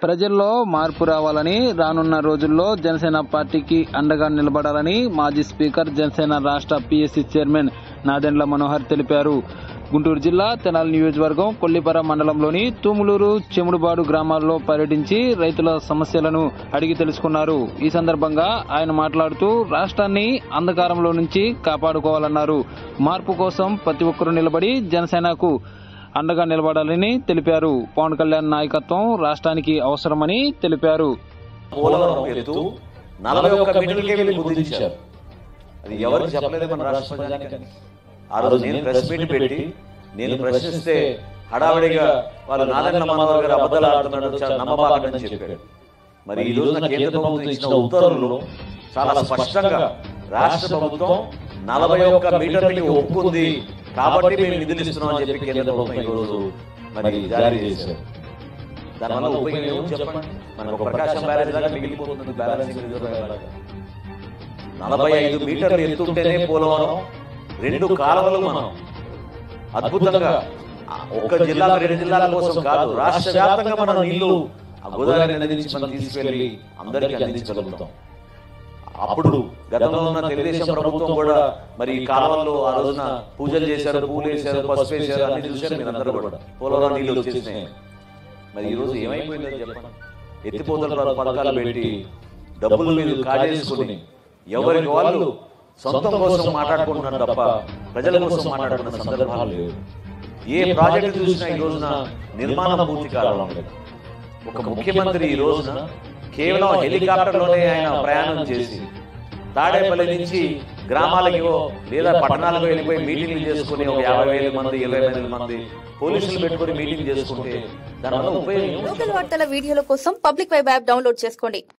ప్రజల్లో మార్పు రావాలని రానున్న రోజుల్లో జనసేన పార్టీకి అండగా నిలబడాలని మాజీ స్పీకర్ జనసేన రాష్ట్ర పీఎస్సీ చైర్మన్ నాదెండ్ల మనోహర్ తెలిపారు గుంటూరు జిల్లా తెనాలి నియోజకవర్గం కొల్లిపర మండలంలోని తూములూరు చెముడుబాడు గ్రామాల్లో పర్యటించి రైతుల సమస్యలను అడిగి తెలుసుకున్నారు ఈ సందర్భంగా ఆయన మాట్లాడుతూ రాష్ట్రాన్ని అంధకారంలో నుంచి కాపాడుకోవాలన్నారు మార్పు కోసం ప్రతి ఒక్కరూ నిలబడి జనసేనకు అండగా నిలబడాలని తెలిపారు పవన్ కళ్యాణ్ నాయకత్వం రాష్ట్రానికి అవసరమని తెలిపారు పోలవరం ఎత్తు నలభై ఒక్క మీటర్లకే వెళ్ళి ముద్రించారు అది ఎవరికి చెప్పలేదు మన రాష్ట్ర ప్రజానికి ఆ రోజు నేను ప్రెస్ మీట్ పెట్టి నేను ప్రశ్నిస్తే హడావిడిగా వాళ్ళు నారాయణ మనోహర్ గారు అబద్ధాలు ఆడుతున్నాడు చాలా నమ్మబాలని చెప్పాడు మరి ఈ రోజున కేంద్ర ప్రభుత్వం ఇచ్చిన ఉత్తర్వులు చాలా స్పష్టంగా రాష్ట్ర ప్రభుత్వం నలభై ఒక్క మీటర్లకి ఒప్పుకుంది కాబట్టి మేము నిధులు ఇస్తున్నాం అని చెప్పి కేంద్ర ప్రభుత్వం ఈ రోజు మరి జారీ చేశారు దానివల్ల ఉపయోగం ఏమో చెప్పండి మనకు ప్రకాశం బ్యారేజ్ లాగా మిగిలిపోతుంది బ్యాలెన్సింగ్ రిజర్వాయర్ లాగా నలభై ఐదు మీటర్లు ఎత్తుంటేనే పోలవరం రెండు కాలువలు మనం అద్భుతంగా ఆ ఒక్క జిల్లాలో రెండు జిల్లాల కోసం కాదు రాష్ట్ర వ్యాప్తంగా మనం నీళ్లు ఆ గోదావరి నది నుంచి మనం తీసుకెళ్లి అందరికీ అందించగలుగుతాం అప్పుడు గతంలో ఉన్న తెలుగుదేశం ప్రభుత్వం కూడా మరి ఈ కాలంలో ఆ రోజున పూజలు చేశారు పూలు వేశారు పసుపు వేశారు అన్ని చూశారు మీరు అందరూ కూడా పోలవరం నీళ్లు వచ్చేసినాయి మరి ఈ రోజు ఏమైపోయిందో చెప్పండి ఎత్తిపోతల పథకాలు పెట్టి డబ్బులు మీరు కాజేసుకుని ఎవరికి వాళ్ళు సొంతం కోసం మాట్లాడుకుంటున్నారు తప్ప ప్రజల కోసం మాట్లాడుకున్న సందర్భాలు లేవు ఏ ప్రాజెక్టు చూసినా ఈ రోజున నిర్మాణం పూర్తి కావడం లేదు ఒక ముఖ్యమంత్రి ఈ రోజున కేవలం హెలికాప్టర్లోనే ఆయన ప్రయాణం చేసి తాడేపల్లి నుంచి గ్రామాలకి లేదా పట్టణాలకు వెళ్ళిపోయి మీటింగ్లు చేసుకుని ఒక యాభై వేల మంది ఇరవై వేల మంది పోలీసులు పెట్టుకుని మీటింగ్ చేసుకుంటే దానివల్ల ఉపయోగం ఏముంది? లోకల్ వార్తల వీడియోల కోసం పబ్లిక్ వెబ్ యాప్ డౌన్లోడ్ చేసుకోండి